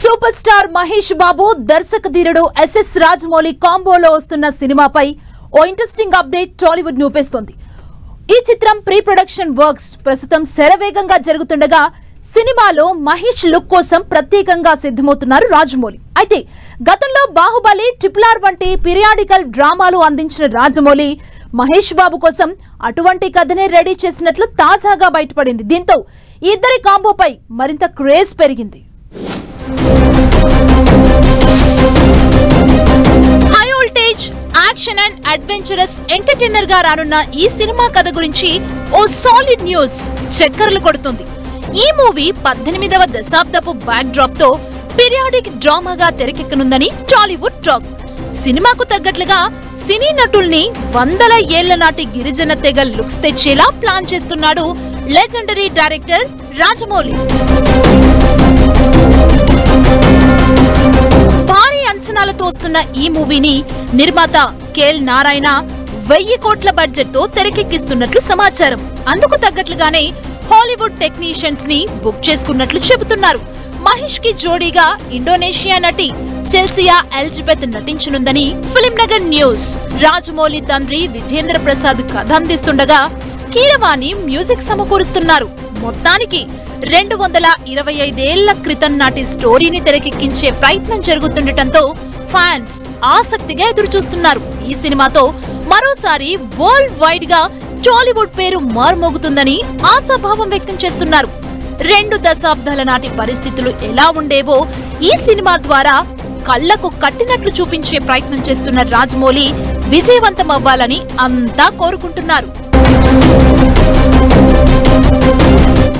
super star Mahesh బాబు దర్శక ధీరుడు SS Rajamouli కాంబోలో వస్తున్న సినిమాపై ఓ ఇంట్రెస్టింగ్ అప్డేట్ టాలీవుడ్ చూపిస్తోంది ఈ చిత్రం ప్రీ ప్రొడక్షన్ వర్క్స్ ప్రస్తుతం శరవేగంగా జరుగుతుండగా సినిమాలో మహేష్ లుక్ కోసం ప్రత్యేకంగా సిద్ధమవుతున్నారు రాజమౌళి అయితే గతంలో బాహుబలి ట్రిపుల్ ఆర్ వంటి పీరియాడికల్ డ్రామాలు అందించిన రాజమౌళి మహేష్ బాబు కోసం అటువంటి కథనే రెడీ చేసినట్లు తాజాగా బయటపడింది దీంతో ఈ ఇద్దరి కాంబోపై మరింత క్రేజ్ పెరిగింది high voltage action and adventurous entertainer గా రానున్న ఈ సినిమా కథ గురించి ఓ సాలిడ్ న్యూస్ చక్కర్లు కొడుతుంది ఈ మూవీ పద్దెనిమిదవ దశాబ్దపు బ్యాక్ డ్రాప్ తో పీరియాడిక్ డ్రామాగా తెరకెక్కనుందని టాలీవుడ్ టాక్ సినిమాకు తగ్గట్లుగా సినీ నటుల్ని వందల ఏళ్ల నాటి గిరిజన తెగ లుక్స్ తెచ్చేలా ప్లాన్ చేస్తున్నాడు లెజెండరీ డైరెక్టర్ రాజమౌళి భారీ అంచనాలతో వస్తున్న ఈ మూవీని నిర్మాత కేఎల్ నారాయణ వెయ్యి కోట్ల బడ్జెట్ తో తెరకెక్కిస్తున్నట్లు సమాచారం అందుకు తగ్గట్లుగానే హాలీవుడ్ టెక్నీషియన్స్ ని బుక్ చేసుకున్నట్లు చెబుతున్నారు మహేష్ కి జోడీగా ఇండోనేషియా నటి చెల్సియా ఎలిజబెత్ నటించనుందని ఫిలిం నగర్ న్యూస్ రాజమౌళి తండ్రి విజేంద్ర ప్రసాద్ కథ అందిస్తుండగా కీరవాణి మ్యూజిక్ సమకూరుస్తున్నారు మొత్తానికి రెండు వందల ఇరవై ఐదేళ్ల క్రితం నాటి స్టోరీని తెరకెక్కించే ప్రయత్నం జరుగుతుండటంతో ఫ్యాన్స్ ఆసక్తిగా ఎదురుచూస్తున్నారు ఈ సినిమాతో మరోసారి వరల్డ్ వైడ్ గా టాలీవుడ్ పేరు మారుమోగుతుందని ఆశాభావం వ్యక్తం చేస్తున్నారు రెండు దశాబ్దాల నాటి పరిస్థితులు ఎలా ఉండేవో ఈ సినిమా ద్వారా కళ్లకు కట్టినట్లు చూపించే ప్రయత్నం చేస్తున్న రాజమౌళి విజయవంతం అవ్వాలని అంతా కోరుకుంటున్నారు